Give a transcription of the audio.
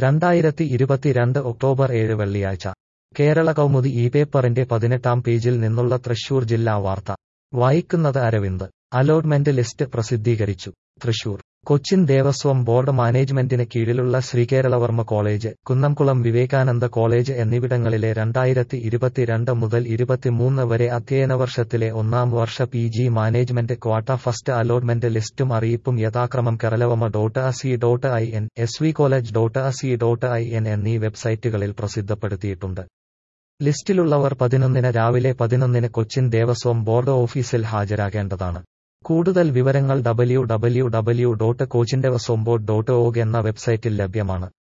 രണ്ടായിരത്തി ഇരുപത്തിരണ്ട് ഒക്ടോബർ ഏഴ് വെള്ളിയാഴ്ച കേരള കൗമുദി ഈ പേപ്പറിന്റെ പതിനെട്ടാം പേജിൽ നിന്നുള്ള തൃശൂർ ജില്ലാ വാർത്ത വായിക്കുന്നത് അരവിന്ദ് അലോട്ട്മെന്റ് ലിസ്റ്റ് പ്രസിദ്ധീകരിച്ചു തൃശൂർ കൊച്ചിൻ ദേവസ്വം ബോർഡ് മാനേജ്മെന്റിന് കീഴിലുള്ള ശ്രീകേരളവർമ്മ കോളേജ് കുന്നംകുളം വിവേകാനന്ദ കോളേജ് എന്നിവിടങ്ങളിലെ രണ്ടായിരത്തി ഇരുപത്തിരണ്ട് മുതൽ ഇരുപത്തിമൂന്ന് വരെ അധ്യയന വർഷത്തിലെ ഒന്നാം വർഷ P G management quota first allotment ലിസ്റ്റും അറിയിപ്പും യഥാക്രമം Keralavarma dot ac dot I N S V college dot ac dot I N എന്നീ വെബ്സൈറ്റുകളിൽ പ്രസിദ്ധപ്പെടുത്തിയിട്ടുണ്ട് ലിസ്റ്റിലുള്ളവർ പതിനൊന്നിന് രാവിലെ പതിനൊന്നിന് കൊച്ചിൻ ദേവസ്വം ബോർഡ് ഓഫീസിൽ ഹാജരാകേണ്ടതാണ് കൂടുതൽ വിവരങ്ങൾ W W W dot Cochin Devaswom board dot org എന്ന വെബ്സൈറ്റിൽ ലഭ്യമാണ്